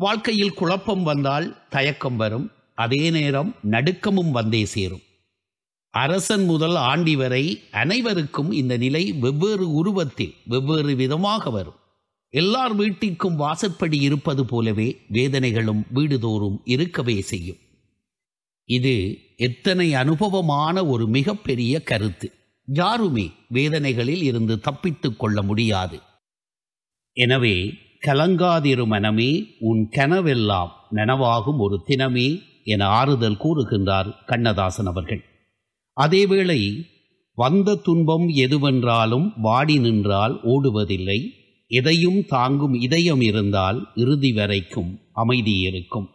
வாழ்க்கையில் குழப்பம் வந்தால் தயக்கம் வரும் அதே நேரம் நடுக்கமும் வந்தே சேரும் அரசன் முதல் ஆண்டி வரை அனைவருக்கும் இந்த நிலை வெவ்வேறு உருவத்தில் வெவ்வேறு விதமாக வரும் எல்லார் வீட்டிற்கும் வாசற்படி இருப்பது போலவே வேதனைகளும் வீடுதோறும் இருக்கவே செய்யும் இது எத்தனை அனுபவமான ஒரு மிகப்பெரிய கருத்து யாருமே வேதனைகளில் இருந்து தப்பித்துக் கொள்ள முடியாது எனவே கலங்காதிரு மனமே உன் கனவெல்லாம் நனவாகும் ஒரு தினமே என ஆறுதல் கூறுகின்றார் கண்ணதாசன் அவர்கள் அதேவேளை வந்த துன்பம் எதுவென்றாலும் வாடி நின்றால் ஓடுவதில்லை எதையும் தாங்கும் இதயம் இருந்தால் இறுதி வரைக்கும் அமைதி இருக்கும்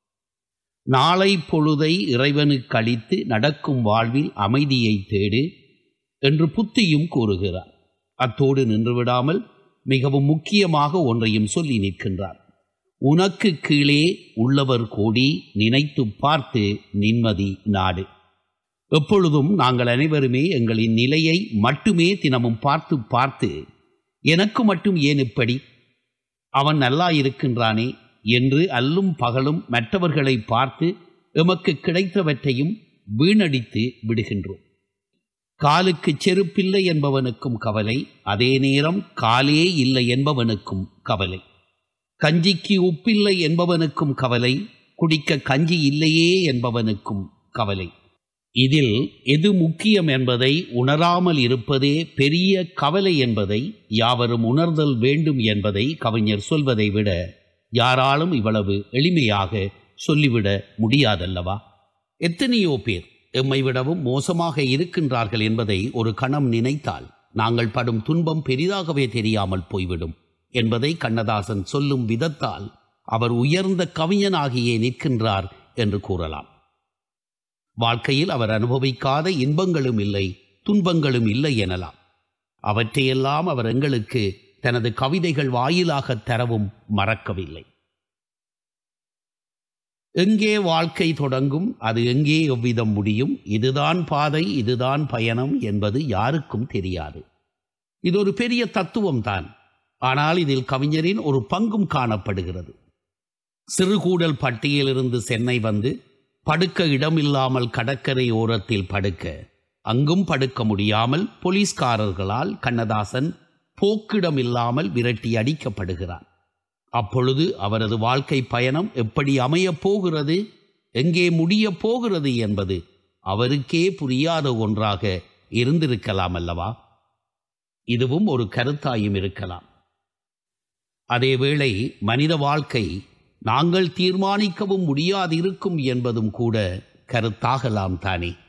நாளை பொழுதை இறைவனுக்கு அளித்து நடக்கும் வாழ்வில் அமைதியை தேடு என்று புத்தியும் கூறுகிறார் அத்தோடு நின்றுவிடாமல் மிகவும் முக்கியமாக ஒன்றையும் சொல்லி நிற்கின்றார் உனக்கு கீழே உள்ளவர் கோடி நினைத்து பார்த்து நிம்மதி நாடு எப்பொழுதும் நாங்கள் அனைவருமே எங்களின் நிலையை மட்டுமே தினமும் பார்த்து பார்த்து எனக்கு மட்டும் ஏன் இப்படி அவன் நல்லா இருக்கின்றானே என்று அல்லும் பகலும் மற்றவர்களை பார்த்து எமக்கு கிடைத்தவற்றையும் வீணடித்து விடுகின்றோம் காலுக்கு செருப்பில்லை என்பவனுக்கும் கவலை அதே நேரம் காலே இல்லை என்பவனுக்கும் கவலை கஞ்சிக்கு உப்பில்லை என்பவனுக்கும் கவலை குடிக்க கஞ்சி இல்லையே என்பவனுக்கும் கவலை இதில் எது முக்கியம் என்பதை உணராமல் இருப்பதே பெரிய கவலை என்பதை யாவரும் உணர்தல் வேண்டும் என்பதை கவிஞர் சொல்வதை விட யாராலும் இவ்வளவு எளிமையாக சொல்லிவிட முடியாதல்லவா எத்தனையோ பேர் எம்மை விடவும் மோசமாக இருக்கின்றார்கள் என்பதை ஒரு கணம் நினைத்தால் நாங்கள் படும் துன்பம் பெரிதாகவே தெரியாமல் போய்விடும் என்பதை கண்ணதாசன் சொல்லும் விதத்தால் அவர் உயர்ந்த கவிஞனாகியே நிற்கின்றார் என்று கூறலாம் வாழ்க்கையில் அவர் அனுபவிக்காத இன்பங்களும் இல்லை துன்பங்களும் இல்லை எனலாம் அவற்றையெல்லாம் அவர் எங்களுக்கு தனது கவிதைகள் வாயிலாக தரவும் மறக்கவில்லை எங்கே வாழ்க்கை தொடங்கும் அது எங்கே எவ்விதம் முடியும் இதுதான் பாதை இதுதான் பயணம் என்பது யாருக்கும் தெரியாது இது ஒரு பெரிய தத்துவம் தான் ஆனால் இதில் கவிஞரின் ஒரு பங்கும் காணப்படுகிறது சிறுகூடல் பட்டியிலிருந்து சென்னை வந்து படுக்க இடமில்லாமல் கடற்கரை ஓரத்தில் படுக்க அங்கும் படுக்க முடியாமல் போலீஸ்காரர்களால் கண்ணதாசன் போக்கிடமில்லாமல் விரட்டி அடிக்கப்படுகிறார் அப்பொழுது அவரது வாழ்க்கை பயணம் எப்படி அமையப் போகிறது எங்கே முடியப் போகிறது என்பது அவருக்கே புரியாத ஒன்றாக இருந்திருக்கலாம் அல்லவா இதுவும் ஒரு கருத்தாயும் இருக்கலாம் அதேவேளை மனித வாழ்க்கை நாங்கள் தீர்மானிக்கவும் முடியாதிருக்கும் என்பதும் கூட கருத்தாகலாம் தானே